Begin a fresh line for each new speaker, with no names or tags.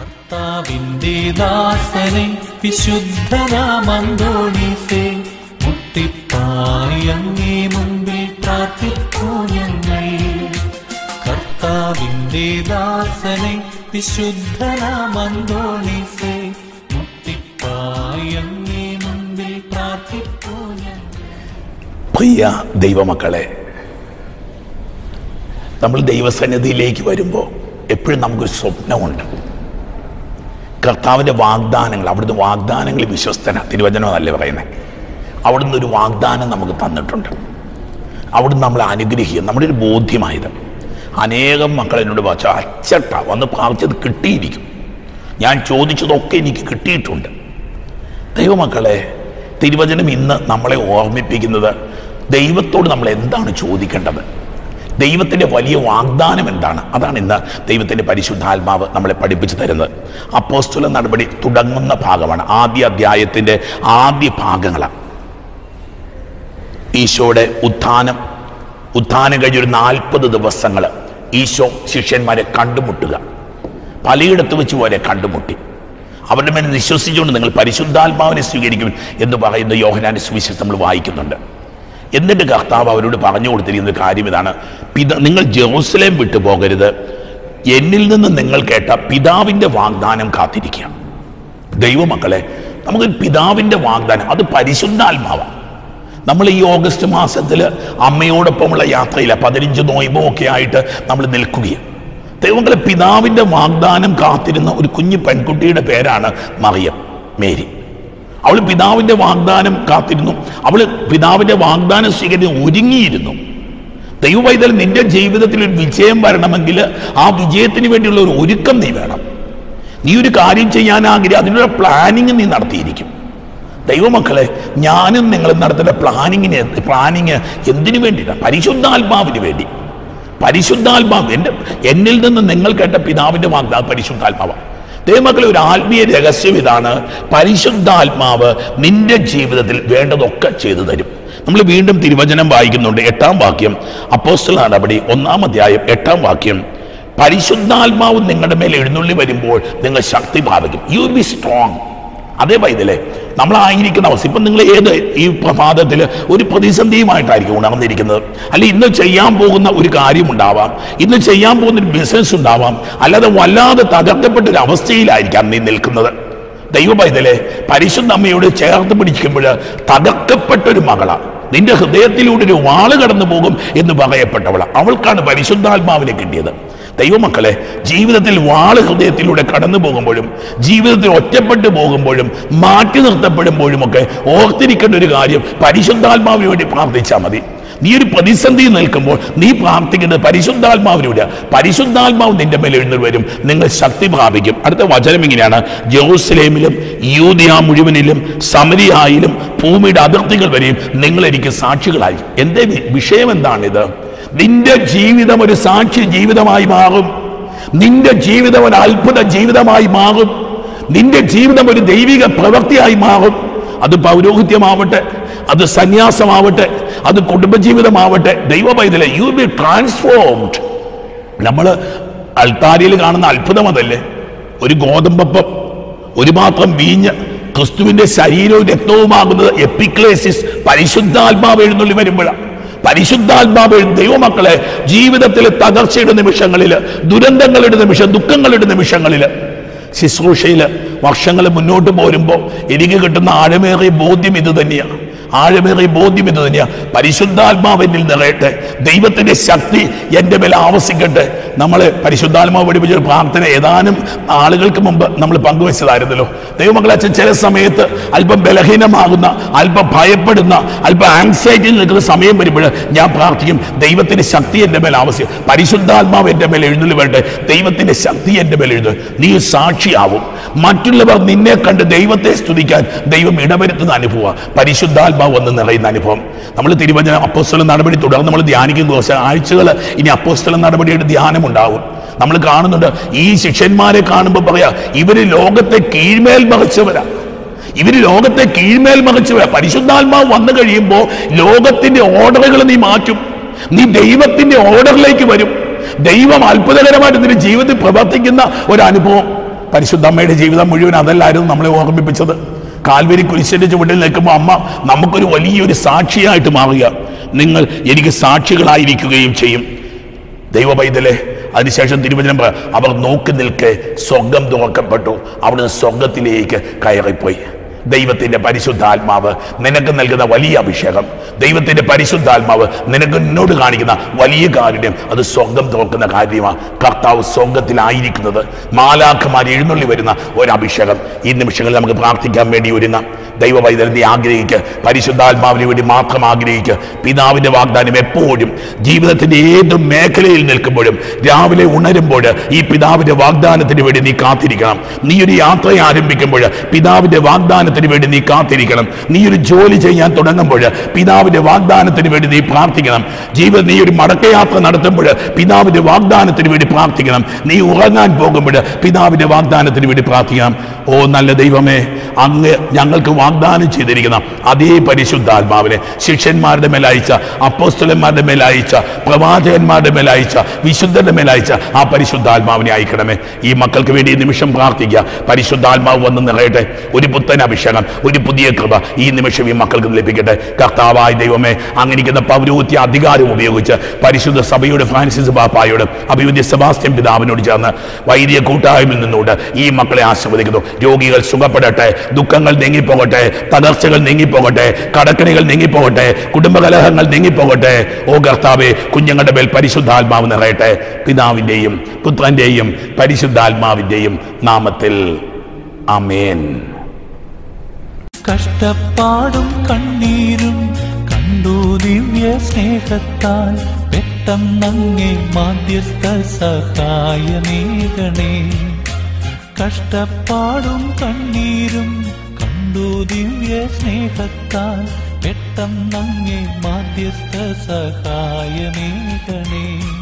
കർത്താവിന്റെ ദാസനെ വിശുദ്ധനാമന്തോണീസേ മുട്ടിപ്പായി അങ്ങേ മുമ്പിൽ പ്രാർത്ഥിപ്പൂ ഞങ്ങൾ കർത്താവിന്റെ ദാസനെ വിശുദ്ധനാമന്തോണീസേ മുട്ടിപ്പായി അങ്ങേ മുമ്പിൽ പ്രാർത്ഥിപ്പൂ ഞങ്ങൾ
പ്രിയ ദൈവമക്കളെ നമ്മൾ ദൈവസന്നിധിയിലേക്ക് വരുമ്പോൾ എപ്പോഴും നമുക്കൊരു സ്വപ്നമുണ്ട് കർത്താവിൻ്റെ വാഗ്ദാനങ്ങൾ അവിടുന്ന് വാഗ്ദാനങ്ങൾ വിശ്വസ്തന തിരുവചനമല്ലേ പറയുന്നത് അവിടുന്ന് ഒരു വാഗ്ദാനം നമുക്ക് തന്നിട്ടുണ്ട് അവിടുന്ന് നമ്മളെ അനുഗ്രഹിക്കുക നമ്മുടെ ഒരു ബോധ്യമായത് അനേകം മക്കൾ എന്നോട് പറഞ്ഞു അച്ചട്ട വന്ന് പ്രാർത്ഥിച്ചത് കിട്ടിയിരിക്കും ഞാൻ ചോദിച്ചതൊക്കെ എനിക്ക് കിട്ടിയിട്ടുണ്ട് ദൈവമക്കളെ തിരുവചനം ഇന്ന് നമ്മളെ ഓർമ്മിപ്പിക്കുന്നത് ദൈവത്തോട് നമ്മൾ എന്താണ് ചോദിക്കേണ്ടത് ദൈവത്തിൻ്റെ വലിയ വാഗ്ദാനം എന്താണ് അതാണ് ഇന്ന് ദൈവത്തിൻ്റെ പരിശുദ്ധാത്മാവ് നമ്മളെ പഠിപ്പിച്ചു തരുന്നത് അപ്പോസ്തുല നടപടി തുടങ്ങുന്ന ഭാഗമാണ് ആദ്യ അധ്യായത്തിൻ്റെ ആദ്യ ഭാഗങ്ങളാണ് ഈശോയുടെ ഉത്ഥാനം ഉത്ഥാനം കഴിഞ്ഞൊരു നാൽപ്പത് ദിവസങ്ങൾ ഈശോ ശിഷ്യന്മാരെ കണ്ടുമുട്ടുക പലയിടത്ത് വെച്ച് പോലെ കണ്ടുമുട്ടി അവരുടെ മേൽ വിശ്വസിച്ചുകൊണ്ട് നിങ്ങൾ പരിശുദ്ധാത്മാവിനെ സ്വീകരിക്കും എന്ന് പറയുന്ന യോഹനാന്റെ സുവിശേഷം നമ്മൾ വായിക്കുന്നുണ്ട് എന്നിട്ട് കർത്താവ് അവരോട് പറഞ്ഞു കൊടുത്തിരിക്കുന്ന കാര്യം ഇതാണ് പിത നിങ്ങൾ ജെറൂസലേം വിട്ടു പോകരുത് എന്നിൽ നിന്ന് നിങ്ങൾ കേട്ട പിതാവിൻ്റെ വാഗ്ദാനം കാത്തിരിക്കുക ദൈവമക്കളെ നമുക്ക് പിതാവിൻ്റെ വാഗ്ദാനം അത് പരിശുദ്ധാത്മാവാണ് നമ്മൾ ഈ ഓഗസ്റ്റ് മാസത്തിൽ അമ്മയോടൊപ്പമുള്ള യാത്രയില്ല പതിനഞ്ച് നോയമ്പോ ഒക്കെ ആയിട്ട് നമ്മൾ നിൽക്കുകയാണ് ദൈവങ്ങളെ പിതാവിൻ്റെ വാഗ്ദാനം കാത്തിരുന്ന ഒരു കുഞ്ഞു പെൺകുട്ടിയുടെ പേരാണ് മറിയം മേരി അവൾ പിതാവിൻ്റെ വാഗ്ദാനം കാത്തിരുന്നു അവൾ പിതാവിൻ്റെ വാഗ്ദാനം സ്വീകരിച്ച് ഒരുങ്ങിയിരുന്നു ദൈവവൈതൽ നിന്റെ ജീവിതത്തിൽ ഒരു വിജയം വരണമെങ്കിൽ ആ വിജയത്തിന് വേണ്ടിയുള്ള ഒരു ഒരുക്കം നീ വേണം നീ ഒരു കാര്യം ചെയ്യാൻ ആഗ്രഹം അതിനുള്ള പ്ലാനിങ് നീ നടത്തിയിരിക്കും ദൈവമക്കളെ ഞാനും നിങ്ങളും നടത്തുന്ന പ്ലാനിങ്ങിന് പ്ലാനിങ് എന്തിനു വേണ്ടിയിട്ടാണ് പരിശുദ്ധാത്മാവിന് വേണ്ടി പരിശുദ്ധാത്മാവ് എൻ്റെ എന്നിൽ നിന്ന് നിങ്ങൾ കേട്ട പിതാവിൻ്റെ വാഗ്ദാനം പരിശുദ്ധാത്മാവാണ് ദൈവമക്കളെ ഒരു ആത്മീയ രഹസ്യം ഇതാണ് പരിശുദ്ധാത്മാവ് നിന്റെ ജീവിതത്തിൽ വേണ്ടതൊക്കെ ചെയ്തു തരും നമ്മൾ വീണ്ടും തിരുവചനം വായിക്കുന്നുണ്ട് എട്ടാം വാക്യം അപ്പോസ്റ്റൽ നടപടി ഒന്നാം അധ്യായം എട്ടാം വാക്യം പരിശുദ്ധാത്മാവ് നിങ്ങളുടെ മേൽ എഴുന്നള്ളി വരുമ്പോൾ നിങ്ങൾ ശക്തി പ്രാപിക്കും യു ബി സ്ട്രോങ് അതേ പൈതലേ നമ്മളായിരിക്കുന്ന അവസ്ഥ ഇപ്പം നിങ്ങൾ ഏത് ഈ പ്രഭാതത്തിൽ ഒരു പ്രതിസന്ധിയുമായിട്ടായിരിക്കും ഉണർന്നിരിക്കുന്നത് അല്ലെ ഇന്ന് ചെയ്യാൻ പോകുന്ന ഒരു കാര്യമുണ്ടാവാം ഇന്ന് ചെയ്യാൻ പോകുന്ന ഒരു ബിസിനസ് ഉണ്ടാവാം അല്ലാതെ വല്ലാതെ തകർക്കപ്പെട്ട ഒരു അവസ്ഥയിലായിരിക്കാം നീ നിൽക്കുന്നത് ദൈവ പൈതലെ പരിശുദ്ധ അമ്മയോട് ചേർത്ത് പിടിക്കുമ്പോൾ തകർക്കപ്പെട്ട ഒരു മകളാണ് നിന്റെ ഹൃദയത്തിലൂടെ ഒരു വാള് കടന്നു പോകും എന്ന് പറയപ്പെട്ടവളാണ് അവൾക്കാണ് പരിശുദ്ധാത്മാവിനെ കിട്ടിയത് ദൈവമക്കളെ ജീവിതത്തിൽ വാള് ഹൃദയത്തിലൂടെ കടന്നു പോകുമ്പോഴും ജീവിതത്തിൽ ഒറ്റപ്പെട്ടു പോകുമ്പോഴും മാറ്റി നിർത്തപ്പെടുമ്പോഴും ഒക്കെ ഓർത്തിരിക്കേണ്ട ഒരു കാര്യം പരിശുദ്ധാത്മാവിന് വേണ്ടി പ്രാർത്ഥിച്ചാൽ മതി നീ ഒരു പ്രതിസന്ധി നിൽക്കുമ്പോൾ നീ പ്രാർത്ഥിക്കുന്നത് പരിശുദ്ധാത്മാവിലൂടെ പരിശുദ്ധാത്മാവ് നിന്റെ മേൽ എഴുന്നേറ്റ് വരും നിങ്ങൾ ശക്തി പ്രാപിക്കും അടുത്ത വചനം ഇങ്ങനെയാണ് ജെറൂസലേമിലും യൂതിയ മുഴുവനിലും സമരിയായിലും ഭൂമിയുടെ അതിർത്തികൾ വരെയും നിങ്ങൾ എനിക്ക് സാക്ഷികളായി എന്റെ വി- വിഷയം എന്താണിത് നിന്റെ ജീവിതം ഒരു സാക്ഷി ജീവിതമായി മാറും നിന്റെ ജീവിതം ഒരു അത്ഭുത ജീവിതമായി മാറും നിന്റെ ജീവിതം ഒരു ദൈവിക പ്രവൃത്തിയായി മാറും അത് പൗരോഹിത്യമാവട്ടെ അത് സന്യാസമാവട്ടെ അത് കുടുംബജീവിതമാവട്ടെ ദൈവ പൈതലെ യു ബി ട്രാൻസ്ഫോംഡ് നമ്മൾ അൾത്താരിയിൽ കാണുന്ന അത്ഭുതം അതല്ലേ ഒരു ഗോതമ്പപ്പം ഒരു മാത്രം വീഞ്ഞ് ക്രിസ്തുവിന്റെ ശരീരവും രക്തവുമാകുന്നത് എപ്പിക്ലേസിസ് പരിശുദ്ധാത്മാവ് എഴുന്നള്ളി വരുമ്പോഴാണ് പരിശുദ്ധാത്മാവ് എഴുന്ന ദൈവമക്കളെ ജീവിതത്തിലെ തകർച്ചയുടെ നിമിഷങ്ങളിൽ ദുരന്തങ്ങളുടെ നിമിഷം ദുഃഖങ്ങളുടെ നിമിഷങ്ങളിൽ ശുശ്രൂഷയിൽ വർഷങ്ങൾ മുന്നോട്ട് പോരുമ്പോൾ എനിക്ക് കിട്ടുന്ന ആഴമേറിയ ബോധ്യം ഇത് തന്നെയാണ് ആഴമേറിയ ബോധ്യം ഇത് തന്നെയാണ് പരിശുദ്ധാത്മാവിനിൽ നിറയട്ടെ ദൈവത്തിന്റെ ശക്തി എൻ്റെ മേലെ ആവസിക്കട്ടെ നമ്മളെ പരിശുദ്ധാത്മാവ് പഠിപ്പിച്ച ഒരു പ്രാർത്ഥന ഏതാനും ആളുകൾക്ക് മുമ്പ് നമ്മൾ പങ്കുവച്ചതായിരുന്നല്ലോ ദൈവമക്കളെ അച്ഛൻ ചില സമയത്ത് അല്പം ബലഹീനമാകുന്ന അല്പം ഭയപ്പെടുന്ന അല്പം ആങ്സൈറ്റിയിൽ നിൽക്കുന്ന സമയം വരുമ്പോൾ ഞാൻ പ്രാർത്ഥിക്കും ദൈവത്തിന്റെ ശക്തി എൻ്റെ മേൽ ആവശ്യം പരിശുദ്ധാത്മാവ് എൻ്റെ മേൽ എഴുന്നള്ളി വരട്ടെ ദൈവത്തിന്റെ ശക്തി എൻ്റെ മേൽ എഴുതും നീ സാക്ഷിയാവും മറ്റുള്ളവർ നിന്നെ കണ്ട് ദൈവത്തെ സ്തുതിക്കാൻ ദൈവം ഇടവരുത്തുന്ന അനുഭവം പരിശുദ്ധാത്മാവ് വന്ന് നിറയുന്ന അനുഭവം നമ്മൾ തിരുവചനം അപ്പോസ്തല നടപടി തുടർന്ന് നമ്മൾ ധ്യാനിക്കുന്ന ദിവസം ആഴ്ചകൾ ഇനി അപ്പോസ്തല നടപടിയുടെ ധ്യാനം ഉണ്ടാവും നമ്മൾ കാണുന്നുണ്ട് ഈ ശിഷ്യന്മാരെ കാണുമ്പോൾ പറയാ ഇവര് ലോകത്തെ കീഴ്മേൽ മറിച്ചവരാ ഇവര് ലോകത്തെ കീഴ്മേൽ മറിച്ചവരാ പരിശുദ്ധാത്മാവ് വന്നു കഴിയുമ്പോൾ ലോകത്തിന്റെ ഓർഡറുകൾ നീ മാറ്റും നീ ദൈവത്തിന്റെ ഓർഡറിലേക്ക് വരും ദൈവം അത്ഭുതകരമായിട്ട് നിന്റെ ജീവിതത്തിൽ പ്രവർത്തിക്കുന്ന ഒരു അനുഭവം പരിശുദ്ധ അമ്മയുടെ ജീവിതം മുഴുവൻ അതല്ലായിരുന്നു നമ്മളെ ഓർമ്മിപ്പിച്ചത് കാൽവരി കുരിശിന്റെ ചുവട്ടിൽ നിൽക്കുമ്പോൾ അമ്മ നമുക്കൊരു വലിയൊരു സാക്ഷിയായിട്ട് മാറുക നിങ്ങൾ എനിക്ക് സാക്ഷികളായിരിക്കുകയും ചെയ്യും ദൈവ പൈതലെ അതിനുശേഷം തിരുവചനം പറ അവർ നോക്കി നിൽക്കെ സ്വർഗം തുറക്കപ്പെട്ടു അവിടുന്ന് സ്വർഗത്തിലേക്ക് കയറിപ്പോയി ദൈവത്തിന്റെ പരിശുദ്ധാത്മാവ് നിനക്ക് നൽകുന്ന വലിയ അഭിഷേകം ദൈവത്തിന്റെ പരിശുദ്ധാത്മാവ് നിനക്ക് എന്നോട് കാണിക്കുന്ന വലിയ കാരുണ്യം അത് സ്വർഗം തുറക്കുന്ന കാര്യമാണ് കർത്താവ് സ്വർഗത്തിലായിരിക്കുന്നത് മാലാഖമാർ എഴുന്നള്ളി വരുന്ന ഒരു അഭിഷേകം ഈ നിമിഷങ്ങളിൽ നമുക്ക് പ്രാർത്ഥിക്കാൻ വേണ്ടി ഒരുങ്ങാം ദൈവ വൈതലത്തെ ആഗ്രഹിക്കുക പരിശുദ്ധാത്മാവിന് വേണ്ടി മാത്രം ആഗ്രഹിക്കുക പിതാവിന്റെ വാഗ്ദാനം എപ്പോഴും ജീവിതത്തിന്റെ ഏത് മേഖലയിൽ നിൽക്കുമ്പോഴും രാവിലെ ഉണരുമ്പോൾ ഈ പിതാവിന്റെ വാഗ്ദാനത്തിന് വേണ്ടി നീ കാത്തിരിക്കണം നീ ഒരു യാത്ര ആരംഭിക്കുമ്പോൾ പിതാവിന്റെ വാഗ്ദാനത്തിന് വേണ്ടി നീ കാത്തിരിക്കണം നീ ഒരു ജോലി ചെയ്യാൻ തുടങ്ങുമ്പോൾ പിതാവിന്റെ വാഗ്ദാനത്തിന് വേണ്ടി നീ പ്രാർത്ഥിക്കണം ജീവിതം നീ ഒരു മടക്കയാത്ര നടത്തുമ്പോൾ പിതാവിന്റെ വാഗ്ദാനത്തിന് വേണ്ടി പ്രാർത്ഥിക്കണം നീ ഉറങ്ങാൻ പോകുമ്പോൾ പിതാവിന്റെ വാഗ്ദാനത്തിന് വേണ്ടി പ്രാർത്ഥിക്കണം ഓ നല്ല ദൈവമേ അങ്ങ് ഞങ്ങൾക്ക് വാഗ്ദാനം ചെയ്തിരിക്കുന്ന അതേ പരിശുദ്ധാത്മാവിനെ ശിഷ്യന്മാരുടെ മേൽ അയച്ച അപ്പോസ്തലന്മാരുടെ മേൽ അയച്ച പ്രവാചകന്മാരുടെ മേൽ അയച്ച വിശുദ്ധരുടെ മേൽ അയച്ച ആ പരിശുദ്ധാത്മാവിനെ അയക്കണമേ ഈ മക്കൾക്ക് വേണ്ടി ഈ നിമിഷം പ്രാർത്ഥിക്കുക പരിശുദ്ധാത്മാവ് വന്ന് നിറയട്ടെ ഒരു പുത്തൻ അഭിഷേകം ഒരു പുതിയ കൃപ ഈ നിമിഷം ഈ മക്കൾക്ക് ലഭിക്കട്ടെ കർത്താവായ ദൈവമേ അങ്ങനിരിക്കുന്ന പൗരോഹിത്യ അധികാരം ഉപയോഗിച്ച് പരിശുദ്ധ സഭയുടെ ഫ്രാൻസിസ് ബാപ്പായോട് അഭിവൃദ്ധി സെബാസ്റ്റ്യൻ പിതാവിനോട് ചേർന്ന് വൈദിക കൂട്ടായ്മയിൽ നിന്നുകൊണ്ട് ഈ മക്കളെ ആശീർവദിക്കുന്നു രോഗികൾ സുഖപ്പെടട്ടെ ദുഃഖങ്ങൾ നീങ്ങിപ്പോകട്ടെ തകർച്ചകൾ നീങ്ങിപ്പോകട്ടെ കടക്കണികൾ നീങ്ങിപ്പോകട്ടെ കുടുംബകലഹങ്ങൾ നീങ്ങിപ്പോകട്ടെ ഓ കർത്താവെ കുഞ്ഞുങ്ങളുടെ മേൽ പരിശുദ്ധാത്മാവ് നിറയട്ടെ പിതാവിൻ്റെയും പുത്രൻ്റെയും പരിശുദ്ധാത്മാവിൻ്റെയും നാമത്തിൽ അമേൻ
കഷ്ടപ്പാടും കണ്ണീരും കണ്ടു ദിവ്യ സ്നേഹത്താൽ പെട്ടെന്നങ്ങേ മാധ്യസ്ഥ സഹായമേകണേ കഷ്ടപ്പാടും കണ്ണീരും കണ്ടു ദിവ്യ സ്നേഹത്താൽ പെട്ടെന്നങ്ങേ മാധ്യസ്ഥ സഹായമേകണേ